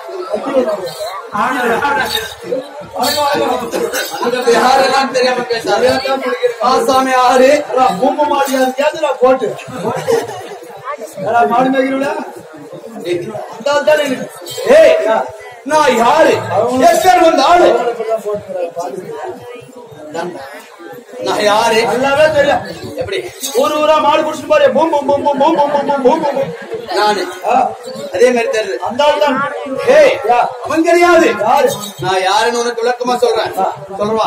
அங்க யாரெல்லாம் தெரியாம பேசாது ஆசாமி யாரு பூம மாடியா கேதுரா போட்டு மாடு மேய்க்கிறா ஏய் நான் யாரு எஸ்கர் வந்த ஆளு நான் யாரு எல்லாமே தெரியும் எப்படி ஊர் ஊரா மாடு குடிச்சிட்டு பாரு பூம் பூம் பூம் பூம் பூம் பூம் பூம் பூம் பூம் பூம் நானு ஆ, அதே மாதிரி தெரியுது அந்த ஆள் தான் ஏய் யா, அவன் கிடையாது யாரு நான் யாருன்னு உனக்கு விளக்கமா சொல்றேன் சொல்றவா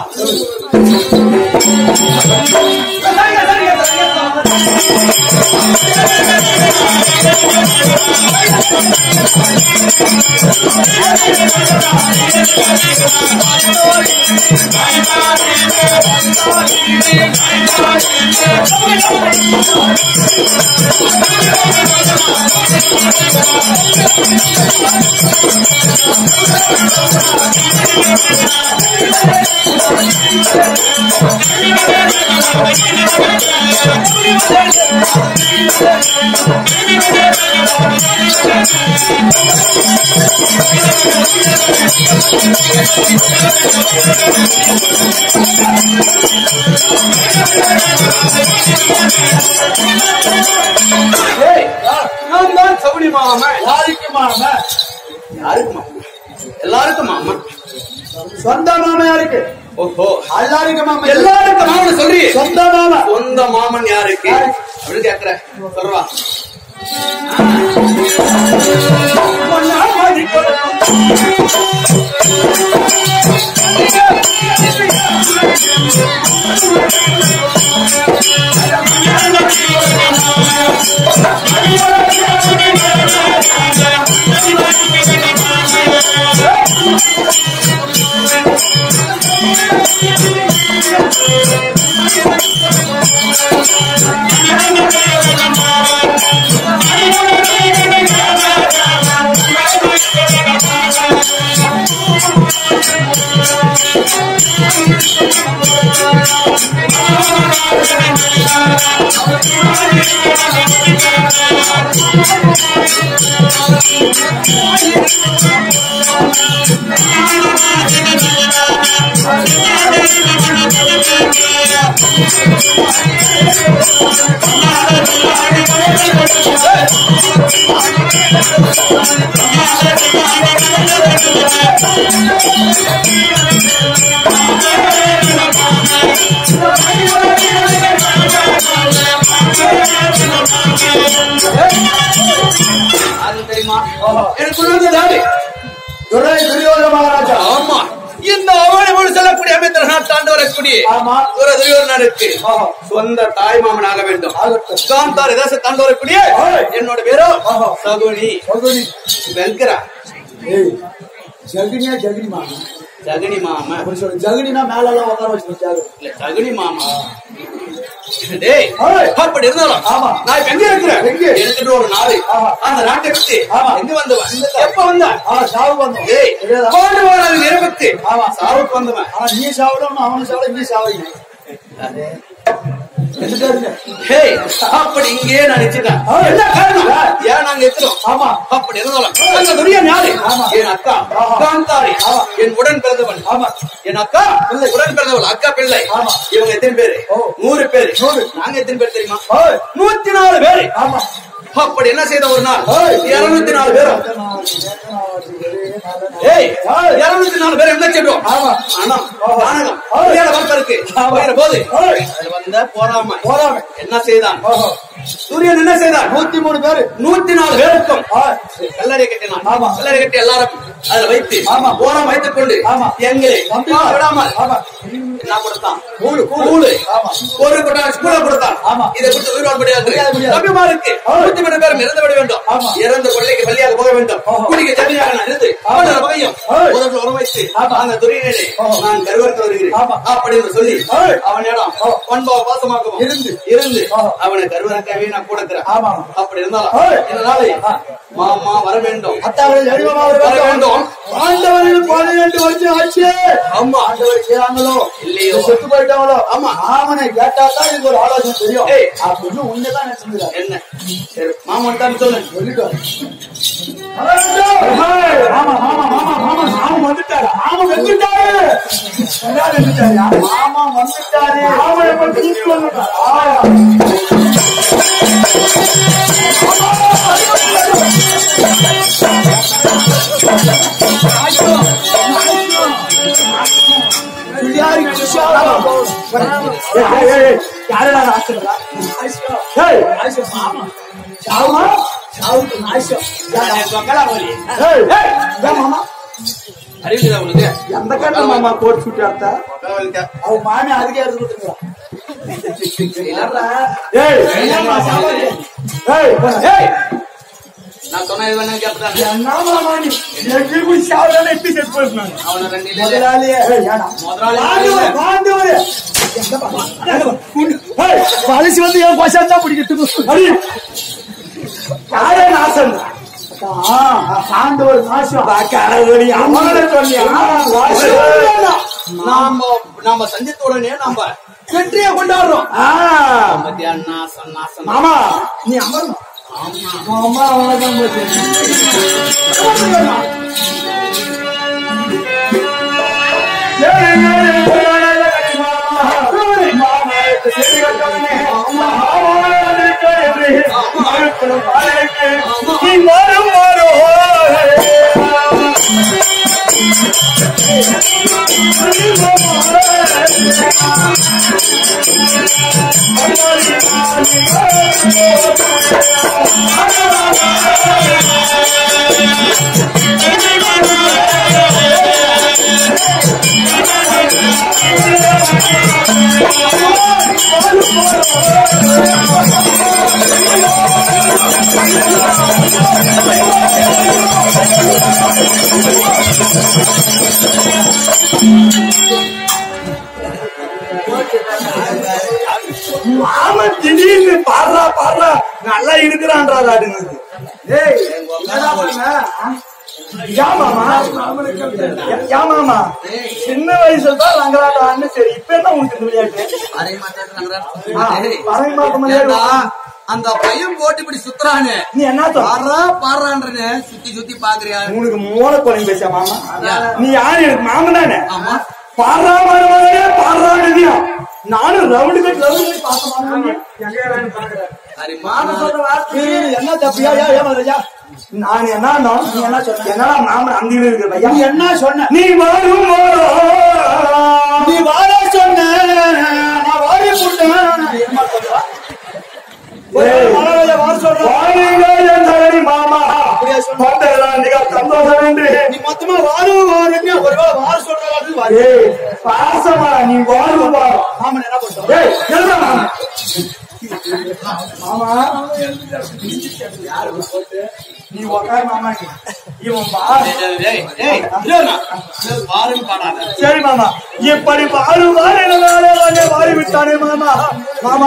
ஏய் நான் தான் சவுளி மாமன் யாருக்கு மாமா யாருக்கு மாமன் எல்லாருக்கும் மாமன் சொந்த மாமா யாருக்கு ஓஹோ எல்லாருக்கும் மாமா எல்லாருக்கும் மாமன் சொல்றீ சொந்த மாமா சொந்த மாமன் யாருக்கு அப்படின்னு கேக்குற சொல்றவா அது தெரியுமா எனக்கு சொல்லுவது தாடி துரை துரியோதன மகாராஜா ஆமா இந்த அவனை மொழி சொல்லக்கூடிய அமைந்தர் நாட்டாண்டு வரக்கூடிய ஆமா ஒரு துரியோதனருக்கு ஆஹா. சொந்த தாய் மாமனாக வேண்டும் ஆகட்டும். காந்தார் தேச தாண்டு வரக்கூடிய ஆய். என்னோட பேரோ ஆஹா. சகுனி சகுனி வெங்கரா ஏய் ஜகினியா ஜகினி மாமா ஜகுனி மாமா அப்படி சொல்லு ஜகினினா மேல எல்லாம் உட்கார வச்சு இல்ல சகுனி மாமா டேய் ஆய். அப்படி இருந்தாலும் ஆமா. நான் இப்ப எங்க இருக்கிறேன் எங்க? எனக்கு ஒரு நாடு ஆமா. அந்த நாட்டை விட்டு ஆமா. எங்க வந்தவன் எப்ப வந்தான் ஆ சாவு வந்தோம் ஏய் தெரியாதா? கோண்டு வாழாது நிரப்பத்து ஆமா. சாவுக்கு வந்தவன் ஆனா நீ சாப்பிடணும் அவனு சாப்பிட நீ சாவீங்க எடுத்துட்டாருங்க ஹேய் அப்படி இங்கே நான் நினைச்சிட்டேன் ஆய். என்ன காரணம் ஏன் நாங்க எத்தோம் ஆமா அப்படி இருந்தாலும் அந்த துரியான் யாரு ஆமா. என் அக்கா ஆமா. காந்தாரி ஆமா. என் உடன் பிறந்தவன் ஆமா என் அக்கா உடன் பிறந்தவள் அக்கா பிள்ளை ஆமா. இவங்க எத்தனை பேரு ஓ. நூறு பேரு நூறு. நாங்க எத்தனை பேர் தெரியுமா ஓய் நூத்தி நாலு பேரு ஆமா அப்படி என்ன செய்த ஒரு நாள் ஓய். இருநூத்தி நாலு பேரும் ஏய் இருநூத்தி நாலு பேர் என்ன செய்தோம் ஆமா. ஆனம் ஆமா. ஆனகம் ஓய். புரியாத வார்த்தை இருக்கு ஆமா. போகிற போது ஓய். அதுல வந்த போறாம போறாம என்ன செய்தான் ஓஹோ சூரியன் என்ன செய்தான் நூத்தி மூணு பேரு நூத்தி நாலு பேருக்கும் ஆ, கல்லறை கட்டினான் ஆமா. கல்லறை கட்டி எல்லாரும் அதுல வைத்து ஆமா. ஓரம் வைத்துக் கொண்டு ஆமா. எங்களை தம்பி. வாழ விடாமல் ஆமா என்ன கொடுத்தான் கூழு, கூழு. கூழு ஆமா. ஒரு கொட்டான் ஸ்கூல கொடுத்தான் ஆமா. இதை கொடுத்து உயிர் வாழ முடியாது முடியாது, முடியாது. தம்பிமாருக்கு ஆமா. நூத்தி மூணு பேரும் இறந்து விட வேண்டும் ஆமா. இறந்த கொள்ளைக்கு பள்ளியாக போக வேண்டும் ஆமா. குடிக்க தனியாக நான் இருந்து அவனோட வகையும் ஆமா. முதல்ல உரம் வைத்து ஆமா. அந்த துறையினே ஆமா. நான் கருவறுத்து வருகிறேன் ஆமா. அப்படின்னு சொல்லி ஆமா. அவனிடம் ஆமா. பண்பாவ பாசமாகவும் இருந்து. இருந்து ஆமா. அவனை கருவறுக்கவே நான் கொடுக்கிறேன் ஆமா அப்படி இருந்தாலும் ஆமா. இந்த நாளை ஆ. மாமா வர வேண்டும் அத்தாவில் எளிமமாக வர வேண்டும் ஆண்டவர்கள் பதினெட்டு வருஷம் ஆச்சு ஆமா ஆண்டவர் செய்றாங்களோ இல்லையோ. இல்ல செத்து போயிட்டாங்களோ ஆமா. ஆமனை கேட்டா தான் இதுக்கு ஒரு ஆலோசனை தெரியும் ஏய். அப்படின்னு உண்மைதான் நினைச்சுக்கிறார் என்ன சரி மாமன் தான் சொல்லு சொல்லிட்டோம் ஆமா ஆமா முன்னாடி இருந்துட்டாரியா? மாமா வந்துட்டாரு மாமா எப்ப தூக்கி வந்துட்டாரா? யாரு கிஷோரா ஏய், ஏய், ஏய், யாருடா ராசுடா? ஏய், சாவுமா சாவுக்கு நாசம் ஏய், ஏய், ஏன் மாமா அறிவுதா உனக்கு எந்த கண்ணு மாமா கோட் சுட்டி அர்த்தா அவ மாமி அதுக்கே எடுத்து கொடுத்துருக்கா ஏய் என்னம்மா சாவாது? ஏய் ஏய் நான் சொன்ன இது வேணா கேப்தான் என்ன மாமா நீ எங்க போய் சாவதானே எப்படி செட் பண்ணாங்க அவன ரெண்டு இல்ல முதலாளியே ஏய் ஏடா முதலாளி வாண்டவர், வாண்டவர். ஏய் வலிச்சு வந்து என் கொசம் தான் பிடிக்கிட்டு அடி யாரே நாசம் ஆண்டவர் நாசம் கடவுளி அவங்கள சொன்னியா நாம நாம சந்தித்த உடனே நாம வெற்றியை கொண்டாடுறோம் ஆ, மத்தியான நாசம் நாசம் மாமா நீ அமரணும் ஆமா உன் அம்மா வணக்கம் போச்சு மாமா திடீர்னு பாடுறா பாடுறா நல்லா இருக்கிறான்றா ராடுங்கிறது ஏய் என்னடா பண்ண யா மாமா யா மாமா சின்ன வயசுல தான் ரங்கராட்டான்னு சரி இப்ப என்ன உங்களுக்கு விளையாட்டு அதே மாட்டாங்க ஆ, பறவை பார்க்க முடியாது. அந்த பையன் போட்டு இப்படி சுத்துறானு நீ என்ன சொல்ற? பாடுறா பாடுறான்றனே சுத்தி சுத்தி பாக்குறியா உனக்கு மூளை குழம்பு பேச மாமா ஏன்? நீ யாரு எனக்கு மாமன் தானே ஆமா பாடுறா மருமகனே பாடுறாடுதியா நானும் ரவுண்டு கட் ரவுண்டு கட் பார்க்க மாமா சரி மாமன் சொல்ற வார்த்தை என்ன தப்பியா யா ஏமாறியா நான் என்ன நீ என்ன சொன்ன என்னடா மாமன் அங்கேயும் இருக்கிற நீ பையன் என்ன சொன்ன நீ வரும் போதோ நீ வாழ சொன்ன நான் வாடி போட்டேன் என்ன சொல்றா ஏய். மலரைய வாழ சொல்ற வாருங்க என் தரணி மாமா அப்படியா சொன்ன? பட்டெல்லாம் மிக சந்தோஷம் என்று நீ மொத்தமா வாழும் வாருங்க ஒருவேளை வாழ சொல்றது வாரு ஏய் பாசமா நீ வாரு வா மாமன் என்ன பண்றோம் ஏய் என்ன மாமா மாமா நீ உக்கார் மாமா நீ. இவன் வா ஏய் ஏய் இல்லடா பாருன்னு பாடாத சரி மாமா இப்படி வாரு வாரு என்னாலே வந்து வாரி விட்டானே மாமா மாமா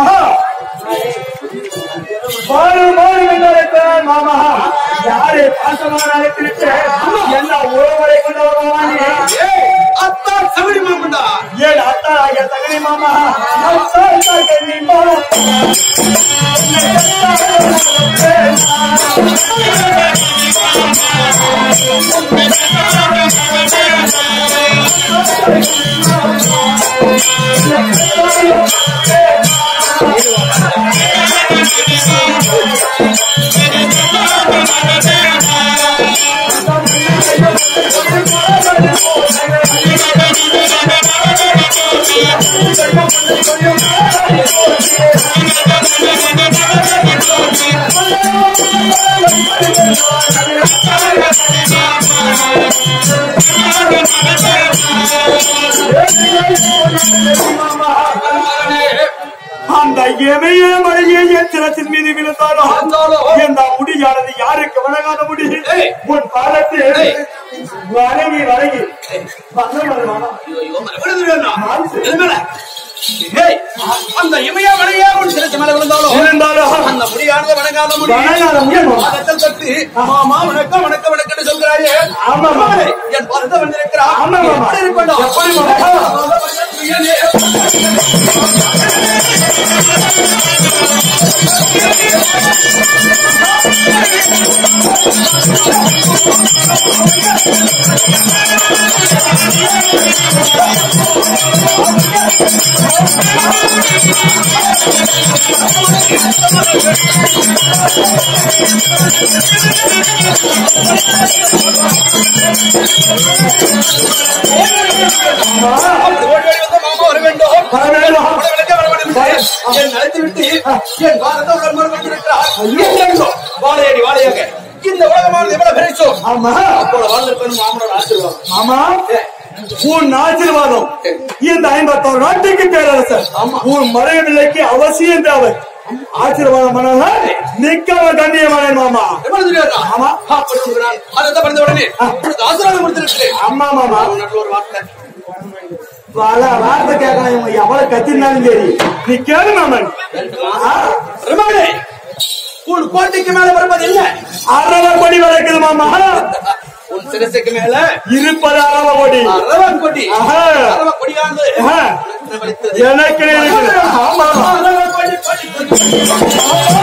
வாரு வாரு என்று அழைத்தேன் மாமா யாரை பாசமாக அழைத்திருக்க என்ன உறவுகளை கொண்டு வருவானே அத்தா சபரி மாமண்டா ஏன் அத்தா ஆகிய தகனி மாமா அத்தா தகனி மாமா அந்த இமைய மழையே என் சிரத்தின் மீது விழுந்தாலும் இந்த முடியானது யாருக்கு வணங்காத முடி ஏய். உன் பாதத்தில் ஏய். வணங்கி வணங்கி வந்தவன் மாமா. ஐயோ மலை விழுந்துருவேண்ணா மாம்சு. எதுமேல ஏய் அந்த இமையா வளையா உன் சிரத்து மேல விழுந்தாலும் விழுந்தாலும் அந்த முடியானது வணங்காத முடி வணங்காத முடி மாமா. பாதத்தில் தொட்டு மாமா வணக்கம் வணக்கம் வணக்கம் சொல்கிறாயே ஆமா மாமா. என் பாதத்தை வந்திருக்கிறார் ஆமா மாமா. எப்படி இருக்கணும் எப்படி மாமா? ஏய் அப்படி ஓடி ஓடி வந்த மாமா வர வேண்டும் வர வேண்டும். உடனடியாக வர வேண்டும் என்று என் அழைத்து விட்டு என் வாரத்தை உடன் மறுபடியிருக்கிறார் எங்கெங்கோ வாழையடி வாழையாக இந்த உலகமானது எவ்வளவு பெருசோ ஆமா அப்போது வாழ்ந்திருப்பேன் மாமனோட ஆசீர்வாதம் ஆமா உன் ஆசீர்வாதம் இந்த ஐம்பத்தாறு நாட்டுக்கு பேரரசர் உன் மறைவில்லைக்கு அவசியம் தேவை ஆசீர்வாதம் பண்ணலாம் நிக்காம கண்ணியமான மாமா எவ்வளவு தெரியாதா? ஆமா. அப்படி சொல்கிறான். அதை படித்த உடனே உனக்கு ஆசீர்வாதம் கொடுத்திருக்கிறேன் அம்மா மாமா அவன் நல்ல ஒரு வார்த்தை வர வார்த்தை கேட்கலாம் இவங்க எவ்வளவு கத்திருந்தாலும் சரி நீ கேளு மாமன் ஆ, ரமணே, உன் கோட்டைக்கு மேல வருவது என்ன அரவ கொடி வளர்க்குது மாமா உன் சிரசுக்கு மேல இருப்பது அரவ கொடி அரவன் கொடி ஆஹா. அரவ கொடியானது ஆஹா. உனக்கு வலித்தது. எனக்கு இருக்குது. ஆமா அரவ கொடி, கொடி, கொடி.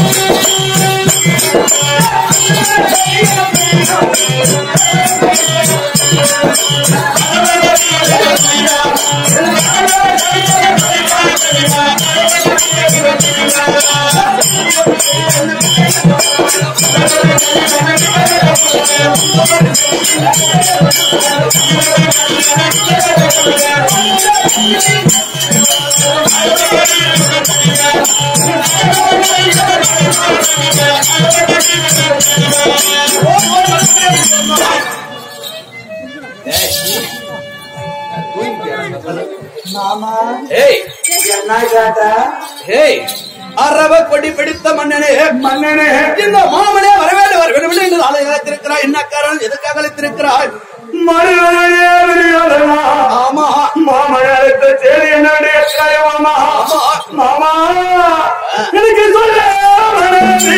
மாமா ஏய் என்ன கேட்ட ஏய் அரவ கொடி பிடித்த மன்னனே மன்னனே இந்த மாமனே வரவேண்டும் வரவேண்டும் என்று நாளை அழைத்திருக்கிறாய் என்ன காரணம் எதற்காக அழைத்திருக்கிறாய் மறுவரையே வெளியாடலா. ஆமா மாமழத்தை சேரி என்னுடைய கை மாமா ஆமா மாமா எனக்கு சொல்ல மனதி.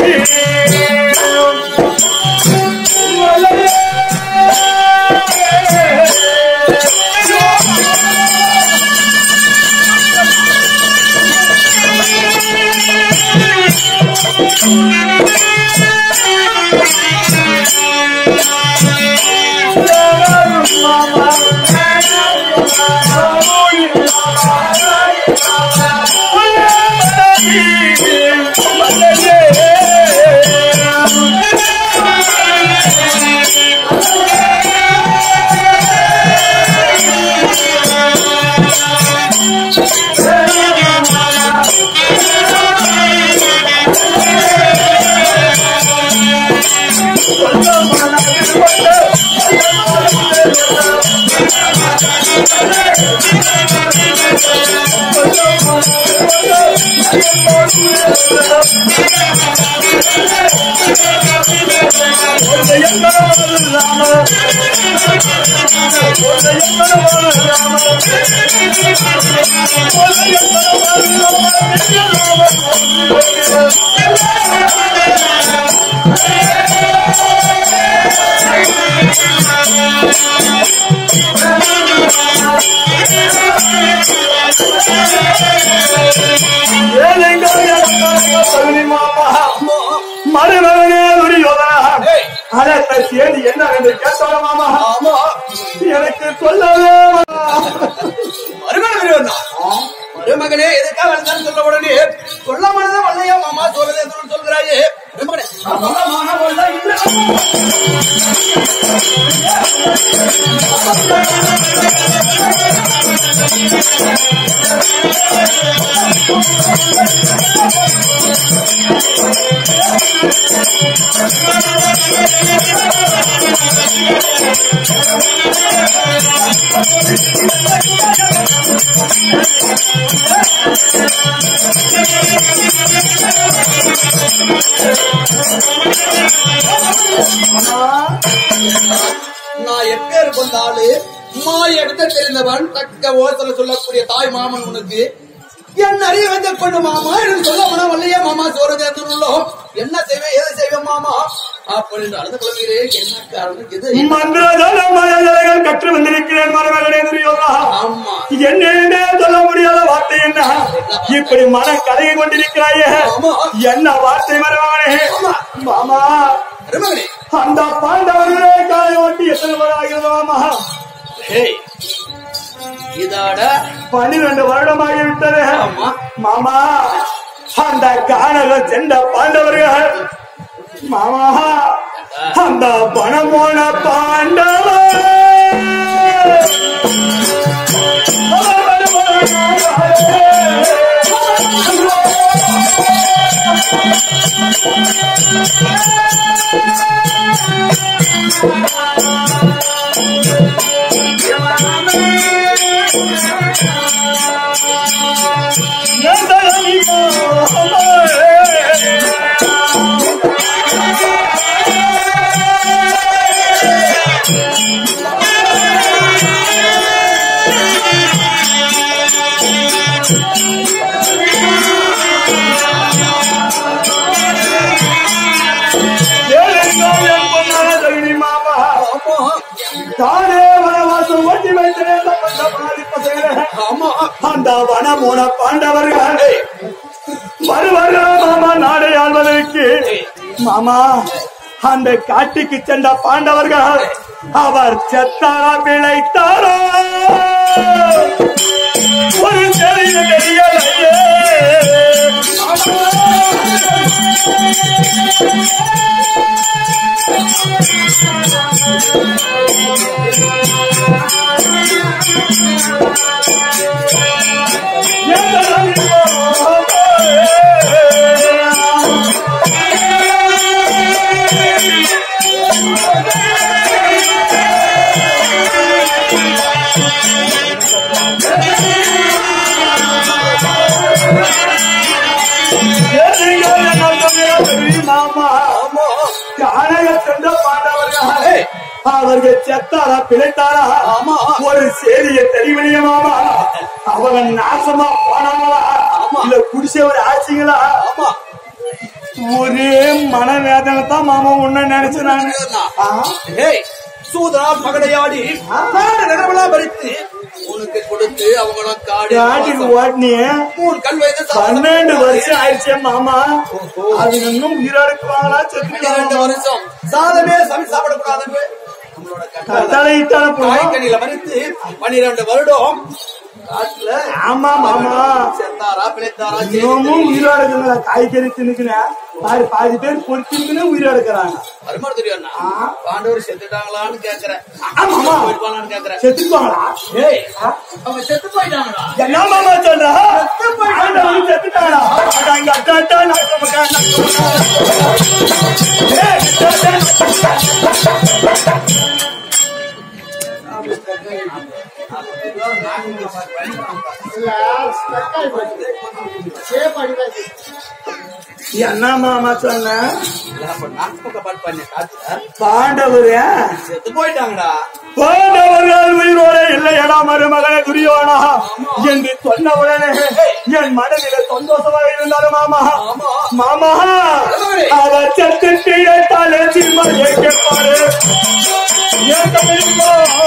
மறுவரனே துரியோதனா ஏய் அழகை சேடி என்ன என்று கேட்டோட மாமா ஆமா எனக்கு சொல்லவே வேணாம். மருமகன் வருவா மருமகனே எதுக்காக வந்தான்னு சொல்ல உடனே சொல்லாமதான் வல்லையா மாமா சொல்றது என்று சொல்கிறாயே மருமகனே மாமா கொள்ள இல்லை. நான் எப்பேர் கொண்டாலு மாய் எடுக்க தெரிந்தவன் தக்க ஓசல சொல்லக்கூடிய தாய் மாமன் உனக்கு என்ன அறிய வைக்க கொண்டு மாமா என்று சொல்ல மனம் வல்லையா மாமா சோறு உள்ளோம் என்ன செய்வேன் எதை செய்வேன் மாமா அப்படின்னு அழுது குழம்புகிறேன் என்ன காரணம் இது மந்திரஜால மலைகள் கற்று வந்திருக்கிறேன் மரமகனே துரியோதனா ஆமா என்னென்ன சொல்ல முடியாத வார்த்தை என்ன இப்படி மன கலகி கொண்டிருக்கிறாயே ஆமா. என்ன வார்த்தை மரமகனே மாமா மருமகனே அந்த பாண்டவர்களே காலை ஓட்டி எத்தனை வருடம் மாமா ஹேய் இதோட பன்னிரண்டு வருடமாகி விட்டது ஆமா. மாமா அந்த காணல சென்ற பாண்டவர்கள் மாமா அந்த பணமோன பாண்டவ மாமா ஆமா தானே வனவாசம் ஓட்டி வைத்திருந்த பண்டபாதிப்ப சேர ஆமா அந்த வனமோன பாண்டவர்கள் வருவார்கள் மாமா நாடை ஆள்வதற்கு மாமா அந்த காட்டுக்கு சென்ற பாண்டவர்கள் அவர் செத்தாரா பிழைத்தாரா ஒரு தெரிய தெரியலையே மாமா ஆமா காளைய சென்ற பாண்டவர்கள் ஏய், அவர்கள் செத்தாரா பிழைத்தாரா ஆமா. ஒரு செய்திய தெரியவில்லையே மாமா அவங்க நாசமா போனாங்களா இல்ல குடிச்சவர் ஆச்சுங்களா ஆமா ஒரே மனவேதனை தான் மாமா உன்ன நினைச்சு நானு ஆ? ஏய் சூதா பகடையாடி நாடு நகரமெல்லாம் பறித்து உனக்கு கொடுத்து அவங்களும் காடி காட்டுக்கு ஓட்டினிய மூணு கல் வயது பன்னெண்டு வருஷம் ஆயிடுச்சே மாமா அது இன்னும் உயிரோடுக்குவாங்களா பன்னிரெண்டு செத்து வருஷம் சாதமே சமை சாப்பிடக்கூடாதுன்னு நம்மளோட கட்டளை. தலையிட்டான போதும் காய்கனில மறித்து பன்னிரண்டு வருடம் காட்டுல ஆமா மாமா செத்தாரா பிழைத்தாரா இன்னமும் உயிரோட இருக்குங்களா காய்கறி தின்னுக்குனேன் பாரு பாதி பேர் பொறுத்திருக்குன்னு உயிரோட இருக்கிறாங்க வருமானம் தெரியும் பாண்டவர் செத்துட்டாங்களான்னு கேக்குறேன் ஆமாமா போயிடுவாங்களான்னு கேக்குறேன் செத்துப்பாங்களா ஏய் அவங்க செத்து போயிட்டாங்களா என்ன மாமா சொல்ற ஆண்டவன் செத்துட்டாங்களா அங்க அட்டா அட்டா நாக்க மக்கா நாக்க மக்கா ஏய், அட்டா, அட்டா. என்ன மாமா சொன்ன அப்ப நாக்கு பக்கம் பாட்டு பண்ண காட்டுல பாண்டவரே செத்து போயிட்டாங்கடா பாண்டவர்கள் உயிரோட இல்லையடா மருமகன துரியோனா என்று சொன்ன உடனே என் மனதில சந்தோஷமாக இருந்தாலும் மாமா மாமா அவர் சத்து பிழைத்தாலே சிம்ம கேட்பாரு ஏன் தமிழ்மா?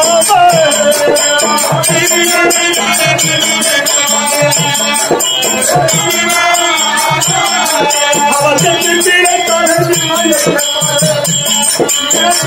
அவர் சத்து பிழைத்தாலே சிம்ம கேட்பாரு ஏன்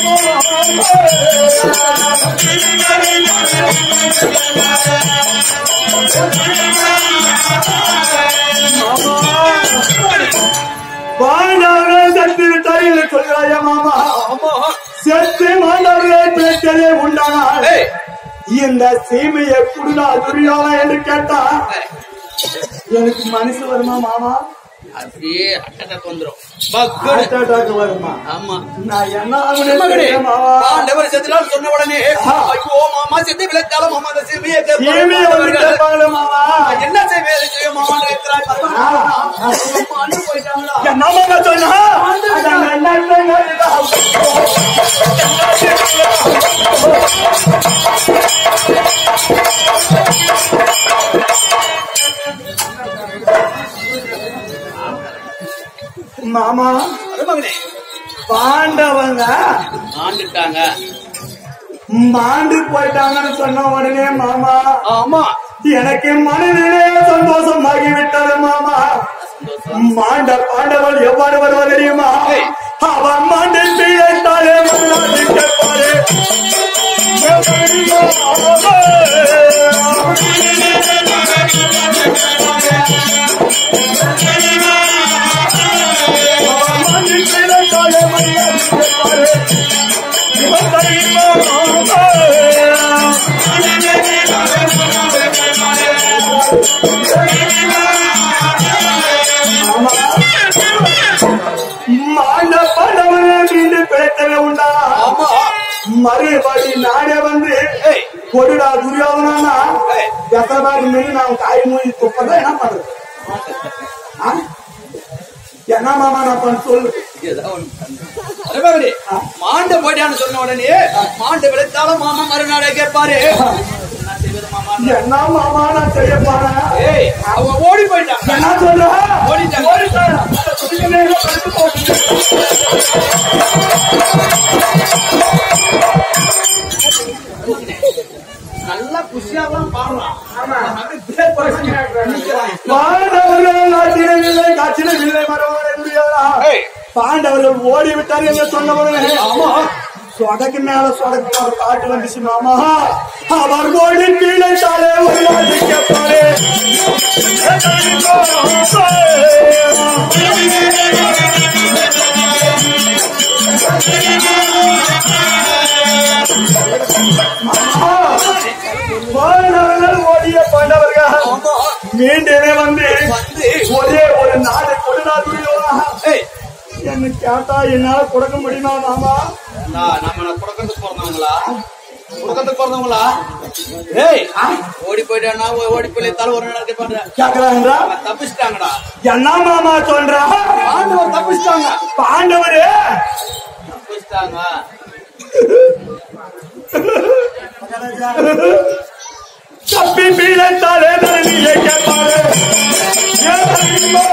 பாண்டவர்கள் செத்து விட்டார்கள் சொல்கிறாயா மாமா ஆமா செத்து மாண்டவர்கள் பேச்சலே உண்டானால் ஏய் இந்த சீமையை குடுடா துரியாதா என்று கேட்டா எனக்கு மனசு வருமா மாமா அப்படியே அட்டக்கு வந்துரும் பக்குனு. ஹார்ட் அட்டாக் வருமா ஆமா நான் என்ன ஆகுனே மகனே, தெரியல மாமா பாண்டவர் செத்துட்டான்னு சொன்ன உடனே ஆ. ஐயோ மாமா செத்து விளைத்தாலும் மாமா அந்த சீமையை கேட்பாரு சீமையை வந்து பாண்டவர்கள். கேட்பாங்களே மாமா என்ன செய்வேன் செய்ய மாமா இருக்கிறாய் ஆ, ஆ. அண்ணு போயிட்டாங்களா என்ன மாமா சொன்னா அதான் என்ன சொன்னா? மாமா மகனே பாண்டவங்க ஆண்டுட்டாங்க மாண்டு போயிட்டாங்கன்னு சொன்ன உடனே மாமா ஆமா எனக்கு மனதிலே சந்தோஷமாகி விட்டது மாமா மாண்ட பாண்டவன் எவ்வாறு வருவது தெரியுமா ஏய். அவன் மாண்டில் பிழைத்தாலே மன்னாதி கேட்பாரு அவன் மாண்டில் பிழைத்தாலே மன்னாதி கேட்பாரு. மாண்ட படவனே மீண்டும் பிழைத்தவே உண்டா ஆமா மறுபடி நானே வந்து ஏய் கொடுடா துரியோதனா ஏய். எத்தனை மீறி நான் காய் மூடி துப்பதான் என்ன பண்றது ஆ? என்ன மாமா நான் பண்ண சொல்லு ஏதோ ஒண்ணு பண்ணு. அருமகனே, மாண்ட போயிட்டான்னு சொன்ன உடனே மாண்ட விளைத்தாலும் மாமா மறுநாளே கேட்பாரு என்ன செய்வது மாமா என்ன மாமா நான் செய்ய போறேன் ஏய் அவங்க ஓடி போயிட்டாங்க என்ன சொல்ற ஓடிட்டாங்க. ஓடிட்டாங்க. கொஞ்ச நேரம் கழித்து போட்டு. நல்லா குஷியா தான் பாடுறான் அப்படியே பேர் பசங்க நிக்கிறாங்க. பாண்டவர்கள் நாட்டினவில்லை காற்றினவில்லை மரவரை முடியாதா ஏய். பாண்டவர்கள் ஓடி விட்டார் என்று சொன்னவர்கள் ஆமா சொடக்கு மேல சொடக்கு ஒரு காட்டு வந்துச்சு மாமா அவர் ஓடி கீழே சாலே ஒரு நாட்டு கேட்பாரு பாண்டவர்கள் ஓடிய பாண்டவர்கள் ஆமா மீண்டுமே வந்து வந்து ஒரே ஒரு நாடு கொடுடா துரியோதனா ஏய் என்ன கேட்டா என்னால கொடுக்க முடியுமா மாமா நான் நம்ம நான் கொடுக்கறதுக்கு பிறந்தவங்களா கொடுக்கறதுக்கு பிறந்தவங்களா ஏய் ஓடி போயிட்டானா ஓடி போய் தலை ஒரு நாள் கேட்பாங்க கேக்குறாங்களா அவன் தப்பிச்சிட்டாங்கடா என்ன மாமா சொல்ற ஆண்டவர் தப்பிச்சிட்டாங்க பாண்டவரே தப்பிச்சிட்டாங்க தப்பி பீழத்தாலே தரணியை கேட்பாரு ஏன் தெரியுமா?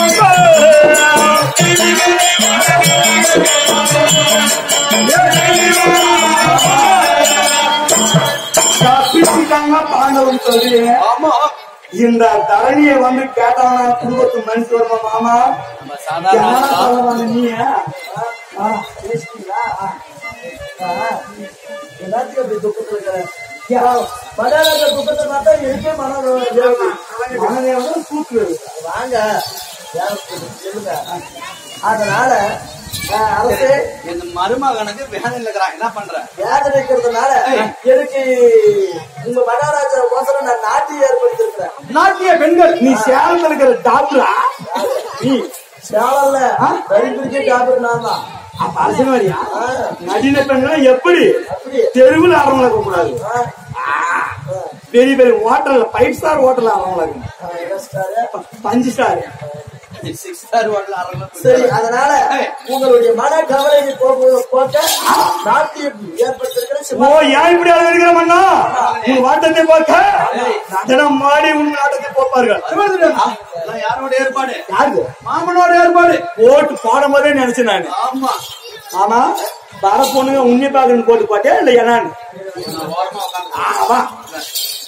தப்பிச்சுட்டாங்க பாண்டவன் சொல்லி ஆமா இந்த தரணியை வந்து கேட்டானா குடும்பத்து மனுஷன் வருமா மாமா நம்ம சாதாரண என்ன ஆளா? சொல்ல வந்த நீ ஆ, பேசிட்டீங்களா? ஆ. ஆ. எல்லாத்துக்கும் அப்படி துக்கத்துல இருக்கிற. யா, படாத துக்கத்தை பார்த்தா எனக்கே மனம் வேகுது. மனவேதனை கூட்டுறது. வாங்க யாருக்கு சொல்லுங்க. அதனால ஆ, அரசே இந்த மருமகனுக்கு வேலை இருக்கிறான் என்ன பண்ற வேதனை இருக்கிறதுனால எனக்கு உங்க மகாராஜா கோசரம் நான் நாட்டி ஏற்படுத்திருக்கிறேன் நாட்டிய பெண்கள் நீ சேலத்துல இருக்கிற டாக்டரா நீ சேலம்ல தரித்திரிக்கே டாக்டர் நான் தான் அப்ப அரசியல்வாதியா நடின பெண்கள் எப்படி தெருவில் ஆடுறவங்கள கூடாது பெரிய பெரிய ஹோட்டல்ல ஃபைவ் ஸ்டார் ஹோட்டல் ஆடுறவங்களா இருக்கு பஞ்சு ஸ்டார் சிக்ஸ் ஸ்டார் ஹோட்டல் அரங்க சரி அதனால உங்களுடைய மன கவலையை போக்கு- போக்க நாட்டியம் ஏற்பட்டிருக்கிற ஓ சிவா ஏன் இப்படி அழுகிற மண்ணா உன் வாட்டத்தை பார்க்க நடனம் மாடி உன் நாட்டத்தை போப்பார்கள் எல்லாம் யாரோட ஏற்பாடு யாரு மாமனோட ஏற்பாடு போட்டு போடும் போதே நினைச்சேன் நான் ஆமா ஆமா வர பொண்ணுங்க உன்னை பாக்குன்னு போட்டு போட்டே இல்ல என்னன்னு நான் ஓரமா உட்கார்ந்து ஆமா